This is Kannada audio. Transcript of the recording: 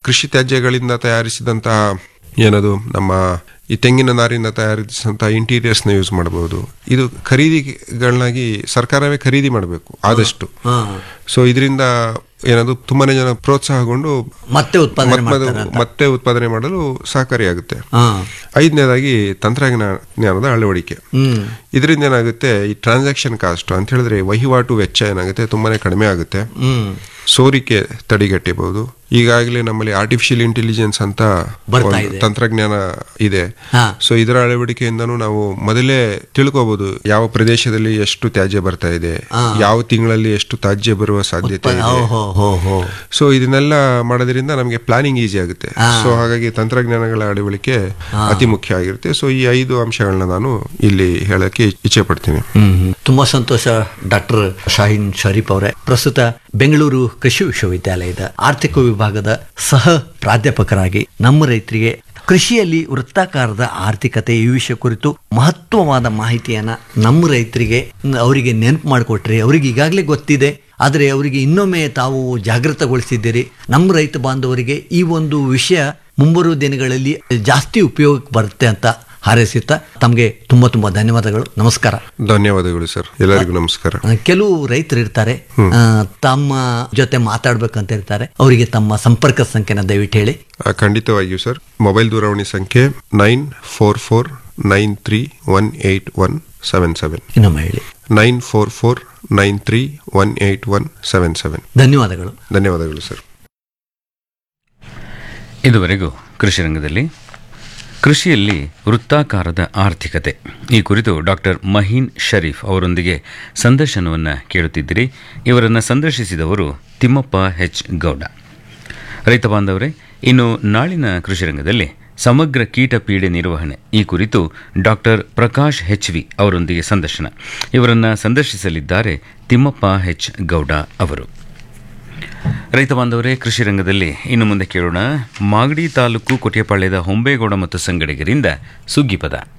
ಕೃಷಿ ತ್ಯಾಜ್ಯಗಳಿಂದ ತಯಾರಿಸಿದಂತಹ ಏನದು ನಮ್ಮ ಈ ತೆಂಗಿನ ನಾರಿಂದ ತಯಾರಿಸಿದಂತಹ ಇಂಟೀರಿಯರ್ಸ್ನ ಯೂಸ್ ಮಾಡಬಹುದು ಇದು ಖರೀದಿಗಳನ್ನಾಗಿ ಸರ್ಕಾರವೇ ಖರೀದಿ ಮಾಡಬೇಕು ಆದಷ್ಟು ಹಾ. ಸೊ ಇದರಿಂದ ಏನದು ತುಂಬಾನೇ ಜನ ಪ್ರೋತ್ಸಾಹಗೊಂಡು ಮತ್ತೆ ಉತ್ಪಾದನೆ ಮತ್- ಮಾಡ್ತಾರೆ ಅಂತ. ಮತ್ತೆ ಉತ್ಪಾದನೆ ಮಾಡಲು ಸಹಕಾರಿಯಾಗುತ್ತೆ ಹಾ. ಐದನೇದಾಗಿ ತಂತ್ರಜ್ಞಾನದ ಅಳವಡಿಕೆ ಹ್ಮ್ ಇದರಿಂದ ಏನಾಗುತ್ತೆ ಈ ಟ್ರಾನ್ಸಾಕ್ಷನ್ ಕಾಸ್ಟ್ ಅಂತ ಹೇಳಿದ್ರೆ ವಹಿವಾಟು ವೆಚ್ಚ ಏನಾಗುತ್ತೆ ತುಂಬಾನೇ ಕಡಿಮೆ ಆಗುತ್ತೆ ಹ್ಮ್ ಸೋರಿಕೆ ತಡೆಗಟ್ಟಬಹುದು ಈಗಾಗಲೇ ನಮ್ಮಲ್ಲಿ ಆರ್ಟಿಫಿಷಿಯಲ್ ಇಂಟೆಲಿಜೆನ್ಸ್ ಅಂತ ಬರ್ತಾ ಒಂದು ಇದೆ. ತಂತ್ರಜ್ಞಾನ ಇದೆ ಹಾ. ಸೊ ಇದರ ಅಳವಡಿಕೆಯಿಂದನೂ ನಾವು ಮೊದಲೇ ತಿಳ್ಕೋಬಹುದು ಯಾವ ಪ್ರದೇಶದಲ್ಲಿ ಎಷ್ಟು ತ್ಯಾಜ್ಯ ಬರ್ತಾ ಇದೆ ಯಾವ ತಿಂಗಳಲ್ಲಿ ಎಷ್ಟು ತ್ಯಾಜ್ಯ ಬರುವ ಸಾಧ್ಯತೆ ಇದೆ ಹೋ ಹೋ ಹೋ ಹೋ ಸೊ ಇದನ್ನೆಲ್ಲ ಮಾಡೋದ್ರಿಂದ ನಮಗೆ ಪ್ಲಾನಿಂಗ್ ಈಸಿ ಆಗುತ್ತೆ ಸೊ ಹಾಗಾಗಿ ತಂತ್ರಜ್ಞಾನಗಳ ಅಳವಡಿಕೆ ಅತಿ ಮುಖ್ಯ ಆಗಿರುತ್ತೆ ಸೊ ಈ ಐದು ಅಂಶಗಳನ್ನ ನಾನು ಇಲ್ಲಿ ಹೇಳಕ್ಕೆ ಇಚ್ಛೆ ಪಡ್ತೀನಿ ಹ್ಮ್ ಹ್ಮ್. ತುಂಬಾ ಸಂತೋಷ ಡಾಕ್ಟರ್ ಶಾಹೀನ್ ಶರೀಫ್ ಅವರೇ ಪ್ರಸ್ತುತ ಬೆಂಗಳೂರು ಕೃಷಿ ವಿಶ್ವವಿದ್ಯಾಲಯದ ಆರ್ಥಿಕ ವಿಭಾಗದ ಸಹ ಪ್ರಾಧ್ಯಾಪಕರಾಗಿ ನಮ್ಮ ರೈತರಿಗೆ ಕೃಷಿಯಲ್ಲಿ ವೃತ್ತಾಕಾರದ ಆರ್ಥಿಕತೆ ಈ ವಿಷಯ ಕುರಿತು ಮಹತ್ವವಾದ ಮಾಹಿತಿಯನ್ನ ನಮ್ಮ ರೈತರಿಗೆ ನ್- ಅವರಿಗೆ ನೆನಪು ಮಾಡಿಕೊಟ್ರಿ ಅವರಿಗೆ ಈಗಾಗಲೇ ಗೊತ್ತಿದೆ ಆದರೆ ಅವರಿಗೆ ಇನ್ನೊಮ್ಮೆ ತಾವು ಜಾಗೃತಗೊಳಿಸಿದ್ದೀರಿ ನಮ್ಮ ರೈತ ಬಾಂಧವರಿಗೆ ಈ ಒಂದು ವಿಷಯ ಮುಂಬರುವ ದಿನಗಳಲ್ಲಿ ಜಾಸ್ತಿ ಉಪಯೋಗಕ್ಕೆ ಬರುತ್ತೆ ಅಂತ ಹಾರೈಸುತ್ತಾ ತಮಗೆ ತುಂಬ ತುಂಬ ಧನ್ಯವಾದಗಳು ನಮಸ್ಕಾರ ಧನ್ಯವಾದಗಳು ಸರ್ ಎಲ್ಲರಿಗೂ ನಮಸ್ಕಾರ ಆ, ಕೆಲವು ರೈತರು ಇರ್ತಾರೆ ಆ, ತಮ್ಮ ಜೊತೆ ಮಾತಾಡ್ಬೇಕಂತ ಇರ್ತಾರೆ ಅವರಿಗೆ ತಮ್ಮ ಸಂಪರ್ಕ ಸಂಖ್ಯೆನ ದಯವಿಟ್ಟು ಹೇಳಿ ಆ, ಖಂಡಿತವಾಗಿಯೂ ಸರ್ ಮೊಬೈಲ್ ದೂರವಾಣಿ ಸಂಖ್ಯೆ nine four four nine three one eight one seven seven ಇನ್ನೊಮ್ಮೆ ಹೇಳಿ nine four four nine three one eight one seven seven ಧನ್ಯವಾದಗಳು ಧನ್ಯವಾದಗಳು ಸರ್ ಇದುವರೆಗೂ ಕೃಷಿ ರಂಗದಲ್ಲಿ ಕೃಷಿಯಲ್ಲಿ ವೃತ್ತಾಕಾರದ ಆರ್ಥಿಕತೆ ಈ ಕುರಿತು ಡಾಕ್ಟರ್ ಮಹೀನ್ ಶರೀಫ್ ಅವರೊಂದಿಗೆ ಸಂದರ್ಶನವನ್ನು ಕೇಳುತ್ತಿದ್ದಿರಿ ಇವರನ್ನು ಸಂದರ್ಶಿಸಿದವರು ತಿಮ್ಮಪ್ಪ ಎಚ್ ಗೌಡ ರೈತ ಬಾಂಧವರೇ ಇನ್ನು ನಾಳಿನ ಕೃಷಿ ರಂಗದಲ್ಲಿ ಸಮಗ್ರ ಕೀಟ ಪೀಡೆ ನಿರ್ವಹಣೆ ಈ ಕುರಿತು ಡಾಕ್ಟರ್ ಪ್ರಕಾಶ್ ಹೆಚ್ ವಿ ಅವರೊಂದಿಗೆ ಸಂದರ್ಶನ ಇವರನ್ನು ಸಂದರ್ಶಿಸಲಿದ್ದಾರೆ ತಿಮ್ಮಪ್ಪ ಎಚ್ ಗೌಡ ಅವರು ರೈತ ಬಾಂಧವರೇ ಕೃಷಿ ರಂಗದಲ್ಲಿ ಇನ್ನು ಮುಂದೆ ಕೇಳೋಣ ಮಾಗಡಿ ತಾಲೂಕು ಕೊಟ್ಟಿಯಪಾಳ್ಯದ ಹೊಂಬೇಗೌಡ ಮತ್ತು ಸಂಗಡಿಗರಿಂದ ಸುಗ್ಗಿ ಪದ